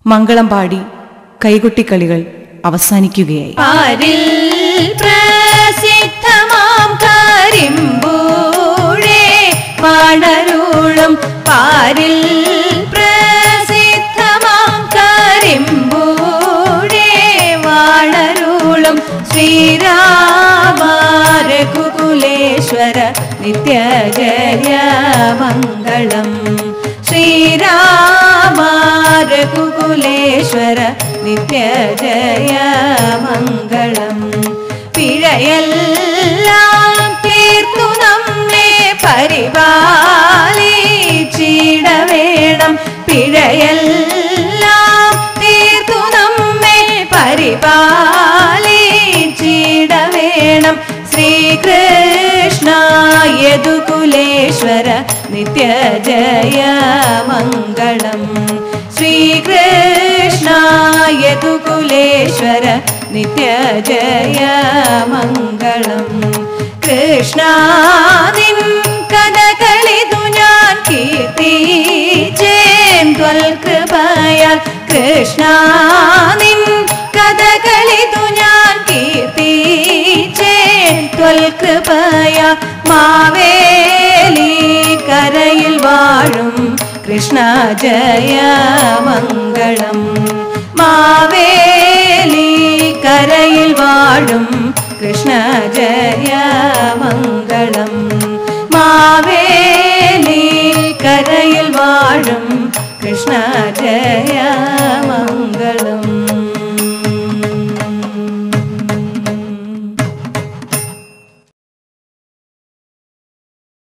മംഗളം പാടി കൈകൊട്ടിക്കളികൾ അവസാനിക്കുകയായി പാരിൽ പ്രസിദ്ധമാം കരിമ്പൂഴേ പാടരുളും പാരിൽ പ്രസിദ്ധമാം കരിമ്പൂഴേ വാഴരുളും ശ്രീരാമാരഘുകുലേശ്വര നിത്യജയ മംഗളം ശ്രീരാമാരഘുകുലേശ്വര നിത്യജയ മംഗളം പിഴയെല്ലാം തീർത്തു നമ്മെ പരിപാലിച്ചിട വേണം പിഴയെല്ലാം തീർത്തു നമ്മെ പരിപാലിച്ചിട വേണം ശ്രീകൃഷ്ണ യദുകുലേശ്വര നിത്യജയ മംഗളം ശ്രീകൃഷ്ണ യദുകുലേശ്വര നിത്യജയ മംഗളം കൃഷ്ണാദിൻ കഥകളിതു ഞാൻ കീർത്തിച്ചേൻ ത്വൽകൃപയാൽ കൃഷ്ണാദിൻ കഥകളിതു ഞാൻ കീർത്തിച്ചേൻ ത്വൽകൃപയാ മാവേലി കരയിൽ വാഴും കൃഷ്ണ ജയ മംഗളം മാവേലി കരയിൽ വാഴും കൃഷ്ണ ജയ മംഗളം മാവേലി കരയിൽ വാഴും കൃഷ്ണ ജയ